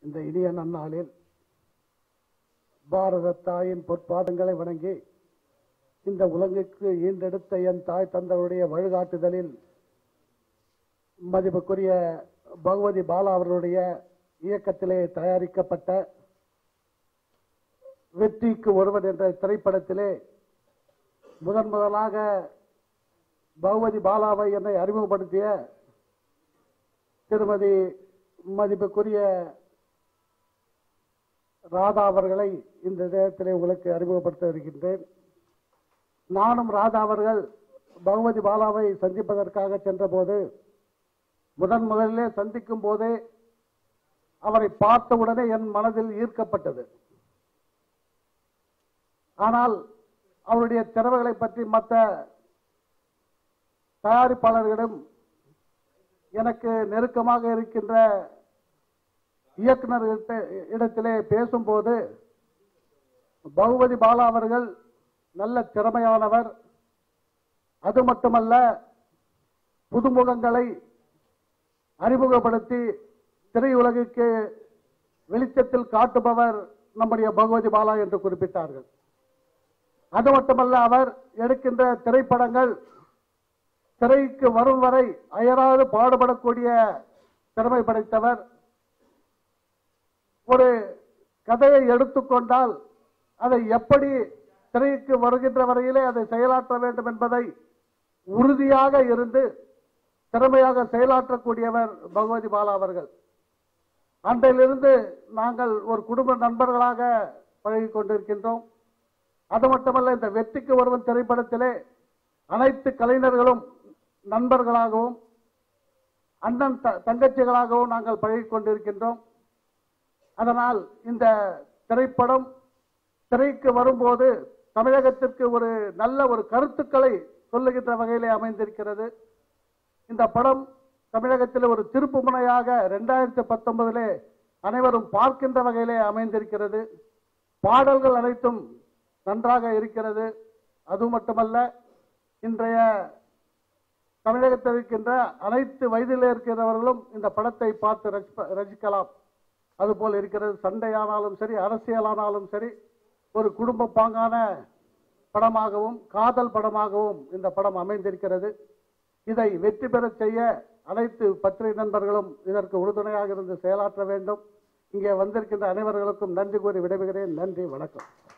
இந்த இனிய நன்னாளில் பாரத தாயின் பொற்பாதங்களை வணங்கி இந்த உலகுக்கு ஈண்டெடுத்த என் தாய் தந்தருடைய வழிகாட்டுதலில் மதிப்புக்குரிய பகவதி பாலா அவர்களுடைய இயக்கத்திலே தயாரிக்கப்பட்ட வெற்றிக்கு ஒருவன் என்ற திரைப்படத்திலே முதன் முதலாக பகவதி பாலாவை என்னை அறிமுகப்படுத்திய திருமதி மதிப்புக்குரிய ராதா அவர்களை இந்த நேரத்திலே உங்களுக்கு அறிமுகப்படுத்த இருக்கின்றேன் நானும் ராதா அவர்கள் பகவதி பாலாவை சந்திப்பதற்காக சென்றபோது முதன் முதலிலே சந்திக்கும் போதே அவரை பார்த்தவுடனே என் மனதில் ஈர்க்கப்பட்டது ஆனால் அவருடைய திறமைகளை பற்றி மற்ற தயாரிப்பாளர்களிடம் எனக்கு நெருக்கமாக இருக்கின்ற இயக்குநர்கிட்ட இடத்திலே பேசும்போது பகுபதி பாலா அவர்கள் நல்ல திறமையானவர் அது மட்டுமல்ல புதுமுகங்களை அறிமுகப்படுத்தி திரையுலகுக்கு வெளிச்சத்தில் காட்டுபவர் நம்முடைய பகவதி பாலா என்று குறிப்பிட்டார்கள் அது மட்டுமல்ல அவர் எடுக்கின்ற திரைப்படங்கள் திரைக்கு வரும் வரை அயராது பாடுபடக்கூடிய திறமை படைத்தவர் ஒரு கதையை எடுத்துக்கொண்டால் அதை எப்படி திரைக்கு வருகின்ற வரையிலே அதை செயலாற்ற வேண்டும் என்பதை உறுதியாக இருந்து திறமையாக செயலாற்றக்கூடியவர் பகவதி பாலா அவர்கள் அன்றையிலிருந்து நாங்கள் ஒரு குடும்ப நண்பர்களாக பழகிக் கொண்டிருக்கின்றோம் அது மட்டுமல்ல இந்த வெற்றிக்கு ஒருவன் திரைப்படத்திலே அனைத்து கலைஞர்களும் நண்பர்களாகவும் அண்ணன் த- தங்கச்சிகளாகவும் நாங்கள் பழகிக் கொண்டிருக்கின்றோம் அதனால் இந்த திரைப்படம் திரைக்கு வரும்போது தமிழகத்திற்கு ஒரு நல்ல ஒரு கருத்துக்களை சொல்லுகின்ற வகையிலே அமைந்திருக்கிறது இந்த படம் தமிழகத்தில் ஒரு திருப்பு முனையாக இரண்டாயிரத்தி பத்தொன்பதிலே அனைவரும் பார்க்கின்ற வகையிலே அமைந்திருக்கிறது பாடல்கள் அனைத்தும் நன்றாக இருக்கிறது அது மட்டுமல்ல இன்றைய தமிழகத்தில் இருக்கின்ற அனைத்து வயதில் இருக்கிறவர்களும் இந்த படத்தை பார்த்து ரசிப்ப- ரசிக்கலாம் அதுபோல் இருக்கிறது சண்டையானாலும் சரி அரசியலானாலும் சரி ஒரு குடும்ப பாங்கான படமாகவும் காதல் படமாகவும் இந்த படம் அமைந்திருக்கிறது இதை வெற்றி பெறச் செய்ய அனைத்து பத்திரிகை நண்பர்களும் இதற்கு உறுதுணையாக இருந்து செயலாற்ற வேண்டும் இங்கே வந்திருக்கின்ற அனைவர்களுக்கும் நன்றி கூறி விடைபெறுகிறேன் நன்றி வணக்கம்